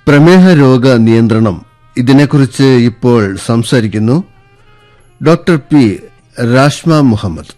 പ്രമേഹ രോഗ നിയന്ത്രണം ഇതിനെക്കുറിച്ച് ഇപ്പോൾ സംസാരിക്കുന്നു ഡോക്ടർ പി രാഷ്മ മുഹമ്മദ്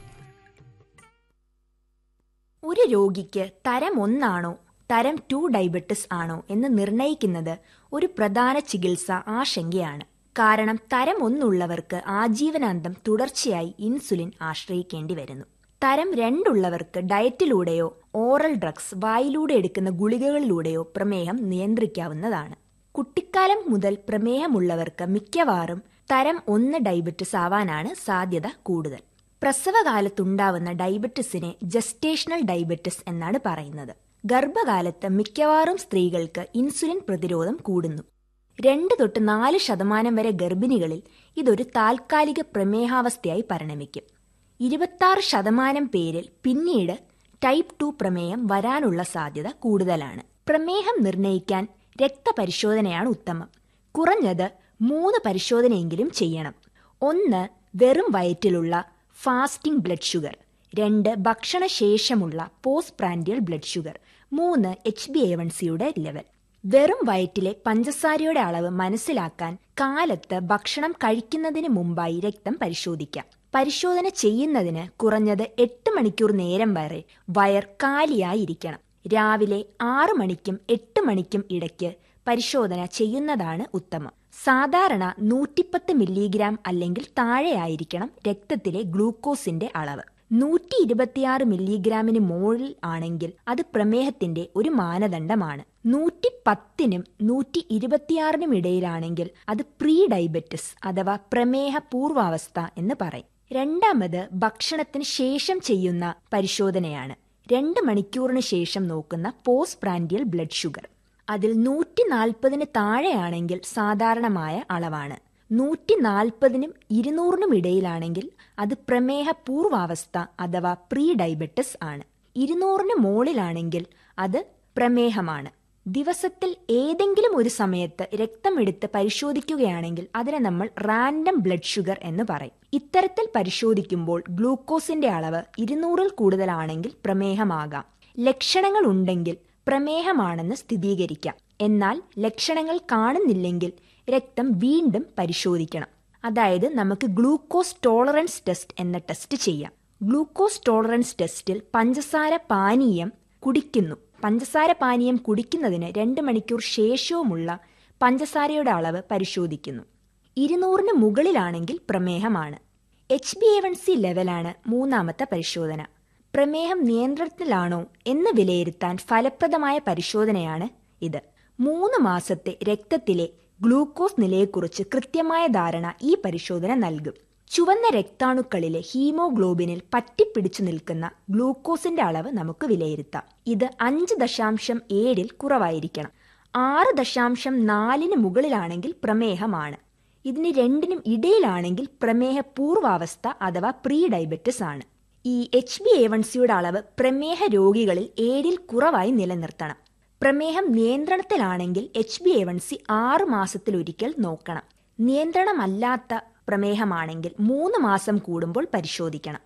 ഒരു രോഗിക്ക് തരം ഒന്നാണോ തരം ടു ഡയബറ്റിസ് ആണോ എന്ന് നിർണയിക്കുന്നത് ഒരു പ്രധാന ചികിത്സ ആശങ്കയാണ് കാരണം തരം ഒന്നുള്ളവർക്ക് ആജീവനാന്തം തുടർച്ചയായി ഇൻസുലിൻ ആശ്രയിക്കേണ്ടി വരുന്നു തരം രണ്ടുള്ളവർക്ക് ഡയറ്റിലൂടെയോ ഓറൽ ഡ്രഗ്സ് വായിലൂടെ എടുക്കുന്ന ഗുളികകളിലൂടെയോ പ്രമേഹം നിയന്ത്രിക്കാവുന്നതാണ് കുട്ടിക്കാലം മുതൽ പ്രമേഹമുള്ളവർക്ക് മിക്കവാറും തരം ഒന്ന് ഡയബറ്റിസ് ആവാനാണ് സാധ്യത കൂടുതൽ പ്രസവകാലത്തുണ്ടാവുന്ന ഡയബറ്റിസിനെ ജസ്റ്റേഷണൽ ഡയബറ്റിസ് എന്നാണ് പറയുന്നത് ഗർഭകാലത്ത് മിക്കവാറും സ്ത്രീകൾക്ക് ഇൻസുലിൻ പ്രതിരോധം കൂടുന്നു രണ്ട് തൊട്ട് നാല് ശതമാനം വരെ ഗർഭിണികളിൽ ഇതൊരു താൽക്കാലിക പ്രമേഹാവസ്ഥയായി പരിണമിക്കും ഇരുപത്താറ് ശതമാനം പേരിൽ പിന്നീട് ടൈപ്പ് ടു പ്രമേയം വരാനുള്ള സാധ്യത കൂടുതലാണ് പ്രമേഹം നിർണ്ണയിക്കാൻ രക്തപരിശോധനയാണ് ഉത്തമം കുറഞ്ഞത് മൂന്ന് പരിശോധനയെങ്കിലും ചെയ്യണം ഒന്ന് വെറും വയറ്റിലുള്ള ഫാസ്റ്റിംഗ് ബ്ലഡ് ഷുഗർ രണ്ട് ഭക്ഷണശേഷമുള്ള പോസ്റ്റ് പ്രാൻഡിയൽ ബ്ലഡ് ഷുഗർ മൂന്ന് എച്ച് ബി എ വൺ സിയുടെ ലെവൽ വെറും വയറ്റിലെ പഞ്ചസാരയുടെ അളവ് മനസ്സിലാക്കാൻ കാലത്ത് ഭക്ഷണം കഴിക്കുന്നതിന് മുമ്പായി രക്തം പരിശോധിക്കാം പരിശോധന ചെയ്യുന്നതിന് കുറഞ്ഞത് എട്ട് മണിക്കൂർ നേരം വരെ വയർ കാലിയായിരിക്കണം രാവിലെ ആറ് മണിക്കും എട്ട് മണിക്കും ഇടയ്ക്ക് പരിശോധന ചെയ്യുന്നതാണ് ഉത്തമം സാധാരണ നൂറ്റിപ്പത്ത് മില്ലിഗ്രാം അല്ലെങ്കിൽ താഴെയായിരിക്കണം രക്തത്തിലെ ഗ്ലൂക്കോസിന്റെ അളവ് നൂറ്റി ഇരുപത്തിയാറ് മില്ലിഗ്രാമിന് മുകളിൽ ആണെങ്കിൽ അത് പ്രമേഹത്തിന്റെ ഒരു മാനദണ്ഡമാണ് നൂറ്റി പത്തിനും നൂറ്റി ഇരുപത്തിയാറിനും ഇടയിലാണെങ്കിൽ അത് പ്രീ ഡയബറ്റിസ് അഥവാ പ്രമേഹ പൂർവാവസ്ഥ എന്ന് പറയും രണ്ടാമത് ഭക്ഷണത്തിന് ശേഷം ചെയ്യുന്ന പരിശോധനയാണ് രണ്ട് മണിക്കൂറിന് ശേഷം നോക്കുന്ന പോസ്റ്റ് പ്രാൻഡിയൽ ബ്ലഡ് ഷുഗർ അതിൽ നൂറ്റി നാൽപ്പതിന് താഴെയാണെങ്കിൽ സാധാരണമായ അളവാണ് നൂറ്റി നാൽപ്പതിനും ഇരുന്നൂറിനും ഇടയിലാണെങ്കിൽ അത് പ്രമേഹ പൂർവാവസ്ഥ അഥവാ പ്രീ ഡയബറ്റിസ് ആണ് ഇരുന്നൂറിന് മുകളിലാണെങ്കിൽ അത് പ്രമേഹമാണ് ദിവസത്തിൽ ഏതെങ്കിലും ഒരു സമയത്ത് രക്തമെടുത്ത് പരിശോധിക്കുകയാണെങ്കിൽ അതിനെ നമ്മൾ റാൻഡം ബ്ലഡ് ഷുഗർ എന്ന് പറയും ഇത്തരത്തിൽ പരിശോധിക്കുമ്പോൾ ഗ്ലൂക്കോസിന്റെ അളവ് ഇരുന്നൂറിൽ കൂടുതലാണെങ്കിൽ പ്രമേഹമാകാം ലക്ഷണങ്ങൾ ഉണ്ടെങ്കിൽ പ്രമേഹമാണെന്ന് സ്ഥിരീകരിക്കാം എന്നാൽ ലക്ഷണങ്ങൾ കാണുന്നില്ലെങ്കിൽ രക്തം വീണ്ടും പരിശോധിക്കണം അതായത് നമുക്ക് ഗ്ലൂക്കോസ് ടോളറൻസ് ടെസ്റ്റ് എന്ന ടെസ്റ്റ് ചെയ്യാം ഗ്ലൂക്കോസ് ടോളറൻസ് ടെസ്റ്റിൽ പഞ്ചസാര പാനീയം കുടിക്കുന്നു പഞ്ചസാര പാനീയം കുടിക്കുന്നതിന് രണ്ട് മണിക്കൂർ ശേഷവുമുള്ള പഞ്ചസാരയുടെ അളവ് പരിശോധിക്കുന്നു ഇരുന്നൂറിന് മുകളിലാണെങ്കിൽ പ്രമേഹമാണ് H B A one C ലെവലാണ് മൂന്നാമത്തെ പരിശോധന പ്രമേഹം നിയന്ത്രണത്തിലാണോ എന്ന് വിലയിരുത്താൻ ഫലപ്രദമായ പരിശോധനയാണ് ഇത് മൂന്ന് മാസത്തെ രക്തത്തിലെ ഗ്ലൂക്കോസ് നിലയെക്കുറിച്ച് കൃത്യമായ ധാരണ ഈ പരിശോധന നൽകും ചുവന്ന രക്താണുക്കളിലെ ഹീമോഗ്ലോബിനിൽ പറ്റിപ്പിടിച്ചു നിൽക്കുന്ന ഗ്ലൂക്കോസിന്റെ അളവ് നമുക്ക് വിലയിരുത്താം ഇത് അഞ്ച് ദശാംശം ഏഴിൽ കുറവായിരിക്കണം ആറ് ദശാംശം നാലിന് മുകളിലാണെങ്കിൽ പ്രമേഹമാണ് ഇതിന് രണ്ടിനും ഇടയിലാണെങ്കിൽ പ്രമേഹ പൂർവാവസ്ഥ അഥവാ പ്രീ ഡയബറ്റിസ് ആണ് ഈ എച്ച് ബി എ വൺ സിയുടെ അളവ് പ്രമേഹ രോഗികളിൽ ഏഴിൽ കുറവായി നിലനിർത്തണം പ്രമേഹം നിയന്ത്രണത്തിലാണെങ്കിൽ H B A one C ആറ് മാസത്തിലൊരിക്കൽ നോക്കണം നിയന്ത്രണമല്ലാത്ത പ്രമേഹമാണെങ്കിൽ മൂന്ന് മാസം കൂടുമ്പോൾ പരിശോധിക്കണം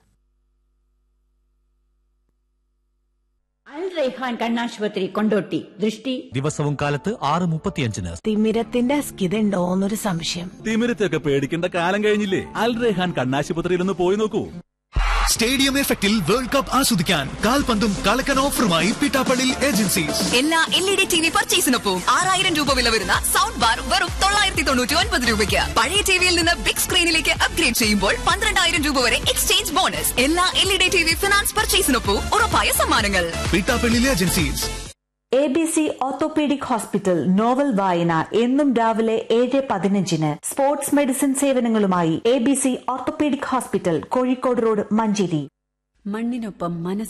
അൽ റൈഹാൻ കണ്ണാശുപത്രി കൊണ്ടോട്ടി ദൃഷ്ടി ദിവസവും കാലത്ത് ആറ് മുപ്പത്തിയഞ്ചിന് തിമിരത്തിന്റെ അസ്കിതയുണ്ടോ എന്നൊരു സംശയം തിമിരത്തൊക്കെ പേടിക്കേണ്ട കാലം കഴിഞ്ഞില്ലേ അൽ റെഹാൻ കണ്ണാശുപത്രിയിൽ ഒന്ന് പോയി നോക്കൂ സ്റ്റേഡിയം എഫക്റ്റിൽ വേൾഡ് കപ്പ് ആസ്വദിക്കാൻ കാൽപന്തും കളക്കൻ ഓഫറുമായി പിട്ടാപ്പള്ളി ഏജൻസീസ് എല്ലാ L E D T V പർച്ചേസിനൊപ്പം ആറായിരം രൂപ വില വരുന്ന സൗണ്ട് ബാർ വെറും തൊള്ളായിരത്തി തൊണ്ണൂറ്റി ഒൻപത് രൂപയ്ക്ക് പഴയ ടിവിയിൽ നിന്ന് ബിഗ് സ്ക്രീനിലേക്ക് അപ്ഗ്രേഡ് ചെയ്യുമ്പോൾ പന്ത്രണ്ടായിരം രൂപ വരെ എക്സ്ചേഞ്ച് ബോണസ് എല്ലാ L E D T V finance പർച്ചേസിനൊപ്പം ഉറപ്പായ സമ്മാനങ്ങൾ Pittappillil agencies A B C orthopaedic hospital novel വായന എന്നും രാവിലെ ഏഴ് പതിനഞ്ചിന് സ്പോർട്സ് മെഡിസിൻ സേവനങ്ങളുമായി A B C orthopaedic hospital Kozhikode road Manjeri മണ്ണിനൊപ്പം മനസ്സ്